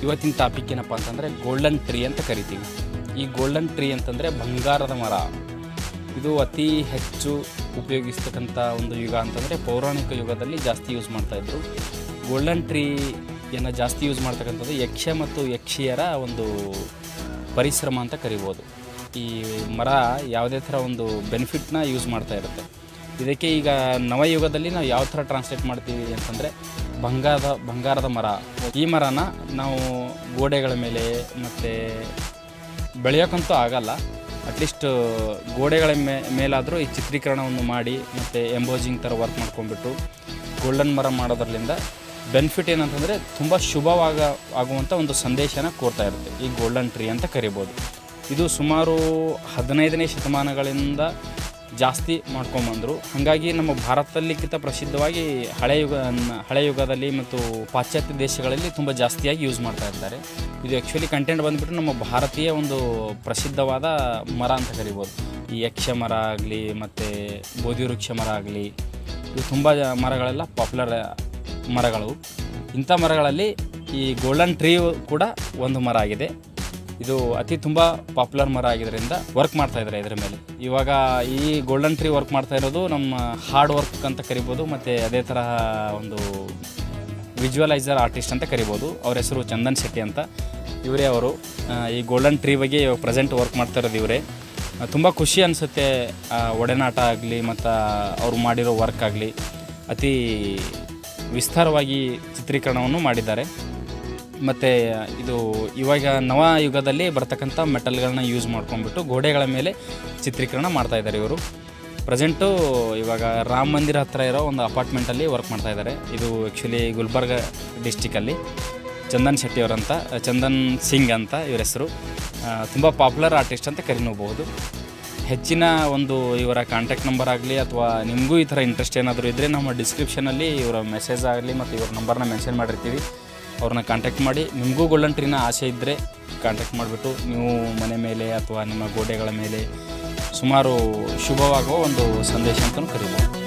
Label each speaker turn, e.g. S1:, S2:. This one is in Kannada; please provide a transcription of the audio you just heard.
S1: ಇವತ್ತಿನ ಟಾಪಿಕ್ ಏನಪ್ಪ ಅಂತಂದರೆ ಗೋಲ್ಡನ್ ಟ್ರೀ ಅಂತ ಕರಿತೀವಿ ಈ ಗೋಲ್ಡನ್ ಟ್ರೀ ಅಂತಂದರೆ ಬಂಗಾರದ ಮರ ಇದು ಅತಿ ಹೆಚ್ಚು ಉಪಯೋಗಿಸ್ತಕ್ಕಂಥ ಒಂದು ಯುಗ ಅಂತಂದರೆ ಪೌರಾಣಿಕ ಯುಗದಲ್ಲಿ ಜಾಸ್ತಿ ಯೂಸ್ ಮಾಡ್ತಾಯಿದ್ರು ಗೋಲ್ಡನ್ ಟ್ರೀಯನ್ನು ಜಾಸ್ತಿ ಯೂಸ್ ಮಾಡ್ತಕ್ಕಂಥದ್ದು ಯಕ್ಷ ಮತ್ತು ಯಕ್ಷಿಯರ ಒಂದು ಪರಿಶ್ರಮ ಅಂತ ಕರಿಬೋದು ಈ ಮರ ಯಾವುದೇ ಥರ ಒಂದು ಬೆನಿಫಿಟ್ನ ಯೂಸ್ ಮಾಡ್ತಾ ಇರುತ್ತೆ ಇದಕ್ಕೆ ಈಗ ನವಯುಗದಲ್ಲಿ ನಾವು ಯಾವ ಥರ ಟ್ರಾನ್ಸ್ಲೇಟ್ ಮಾಡ್ತೀವಿ ಅಂತಂದರೆ ಬಂಗಾರದ ಬಂಗಾರದ ಮರ ಈ ಮರನ ನಾವು ಗೋಡೆಗಳ ಮೇಲೆ ಮತ್ತು ಬೆಳೆಯೋಕ್ಕಂತೂ ಆಗಲ್ಲ ಅಟ್ಲೀಸ್ಟ್ ಗೋಡೆಗಳ ಮೇ ಮೇಲಾದರೂ ಈ ಚಿತ್ರೀಕರಣವನ್ನು ಮಾಡಿ ಮತ್ತು ಎಂಬೋಜಿಂಗ್ ಥರ ವರ್ಕ್ ಮಾಡ್ಕೊಂಡ್ಬಿಟ್ಟು ಗೋಲ್ಡನ್ ಮರ ಮಾಡೋದ್ರಲ್ಲಿಂದ ಬೆನಿಫಿಟ್ ಏನಂತಂದರೆ ತುಂಬ ಶುಭವಾಗ ಆಗುವಂಥ ಒಂದು ಸಂದೇಶನ ಕೋರ್ತಾ ಇರುತ್ತೆ ಈ ಗೋಲ್ಡನ್ ಟ್ರೀ ಅಂತ ಕರಿಬೋದು ಇದು ಸುಮಾರು ಹದಿನೈದನೇ ಶತಮಾನಗಳಿಂದ ಜಾಸ್ತಿ ಮಾಡ್ಕೊಂಬಂದರು ಹಾಗಾಗಿ ನಮ್ಮ ಭಾರತದಲ್ಲಿಕ್ಕಿಂತ ಪ್ರಸಿದ್ಧವಾಗಿ ಹಳೆ ಯುಗ ಹಳೆ ಯುಗದಲ್ಲಿ ಮತ್ತು ಪಾಶ್ಚಾತ್ಯ ದೇಶಗಳಲ್ಲಿ ತುಂಬ ಜಾಸ್ತಿಯಾಗಿ ಯೂಸ್ ಮಾಡ್ತಾ ಇದ್ದಾರೆ ಇದು ಆ್ಯಕ್ಚುಲಿ ಕಂಟೆಂಟ್ ಬಂದುಬಿಟ್ಟು ನಮ್ಮ ಭಾರತೀಯ ಒಂದು ಪ್ರಸಿದ್ಧವಾದ ಮರ ಅಂತ ಕರಿಬೋದು ಈ ಯಕ್ಷ ಮರ ಆಗಲಿ ಮತ್ತು ಬೋಧಿ ವೃಕ್ಷ ಮರ ಆಗಲಿ ಇವು ತುಂಬ ಮರಗಳೆಲ್ಲ ಪಾಪ್ಯುಲರ್ ಮರಗಳು ಇಂಥ ಮರಗಳಲ್ಲಿ ಈ ಗೋಲ್ಡನ್ ಟ್ರೀ ಕೂಡ ಒಂದು ಮರ ಆಗಿದೆ ಇದು ಅತಿ ತುಂಬ ಪಾಪ್ಯುಲರ್ ಮರ ಆಗಿದ್ದರಿಂದ ವರ್ಕ್ ಮಾಡ್ತಾ ಇದ್ದಾರೆ ಇದರ ಮೇಲೆ ಇವಾಗ ಈ ಗೋಲ್ಡನ್ ಟ್ರೀ ವರ್ಕ್ ಮಾಡ್ತಾ ಇರೋದು ನಮ್ಮ ಹಾರ್ಡ್ ವರ್ಕ್ ಅಂತ ಕರಿಬೋದು ಮತ್ತು ಅದೇ ತರಹ ಒಂದು ವಿಜುವಲೈಸರ್ ಆರ್ಟಿಸ್ಟ್ ಅಂತ ಕರಿಬೋದು ಅವ್ರ ಹೆಸರು ಚಂದನ್ ಶೆಟ್ಟಿ ಅಂತ ಇವರೇ ಅವರು ಆ, ಈ ಗೋಲ್ಡನ್ ಟ್ರೀ ಬಗ್ಗೆ ಇವಾಗ ಪ್ರೆಸೆಂಟ್ ವರ್ಕ್ ಮಾಡ್ತಾ ಇರೋದು ಇವರೇ ತುಂಬ ಖುಷಿ ಅನಿಸುತ್ತೆ ಒಡನಾಟ ಆಗಲಿ ಮತ್ತು ಅವ್ರು ಮಾಡಿರೋ ವರ್ಕ್ ಆಗಲಿ ಅತಿ ವಿಸ್ತಾರವಾಗಿ ಚಿತ್ರೀಕರಣವನ್ನು ಮಾಡಿದ್ದಾರೆ ಮತ್ತು ಇದು ಇವಾಗ ನವ ಯುಗದಲ್ಲಿ ಬರ್ತಕ್ಕಂಥ ಮೆಟಲ್ಗಳನ್ನ ಯೂಸ್ ಮಾಡ್ಕೊಂಡ್ಬಿಟ್ಟು ಗೋಡೆಗಳ ಮೇಲೆ ಚಿತ್ರೀಕರಣ ಮಾಡ್ತಾ ಇದ್ದಾರೆ ಇವರು ಪ್ರೆಸೆಂಟು ಇವಾಗ ರಾಮ ಮಂದಿರ ಹತ್ತಿರ ಇರೋ ಒಂದು ಅಪಾರ್ಟ್ಮೆಂಟಲ್ಲಿ ವರ್ಕ್ ಮಾಡ್ತಾ ಇದ್ದಾರೆ ಇದು ಆ್ಯಕ್ಚುಲಿ ಗುಲ್ಬರ್ಗ ಡಿಸ್ಟಿಕಲ್ಲಿ ಚಂದನ್ ಶೆಟ್ಟಿ ಅವರಂತ ಚಂದನ್ ಸಿಂಗ್ ಅಂತ ಇವ್ರ ಹೆಸರು ತುಂಬ ಪಾಪ್ಯುಲರ್ ಆರ್ಟಿಸ್ಟ್ ಅಂತ ಕರಿನೂಬಹುದು ಹೆಚ್ಚಿನ ಒಂದು ಇವರ ಕಾಂಟ್ಯಾಕ್ಟ್ ನಂಬರ್ ಆಗಲಿ ಅಥವಾ ನಿಮಗೂ ಈ ಥರ ಇಂಟ್ರೆಸ್ಟ್ ಏನಾದರೂ ಇದ್ದರೆ ನಮ್ಮ ಡಿಸ್ಕ್ರಿಪ್ಷನಲ್ಲಿ ಇವರ ಮೆಸೇಜ್ ಆಗಲಿ ಮತ್ತು ಇವ್ರ ನಂಬರ್ನ ಮೆನ್ಷನ್ ಮಾಡಿರ್ತೀವಿ ಅವ್ರನ್ನ ಕಾಂಟ್ಯಾಕ್ಟ್ ಮಾಡಿ ನಿಮಗೂ ಗೋಲ್ಡನ್ ಟ್ರೀನ ಆಸೆ ಇದ್ದರೆ ಕಾಂಟ್ಯಾಕ್ಟ್ ಮಾಡಿಬಿಟ್ಟು ನೀವು ಮನೆ ಮೇಲೆ ಅಥವಾ ನಿಮ್ಮ ಗೋಡೆಗಳ ಮೇಲೆ ಸುಮಾರು ಶುಭವಾಗುವ ಒಂದು ಸಂದೇಶ ಅಂತಲೂ ಕರಿಬೋದು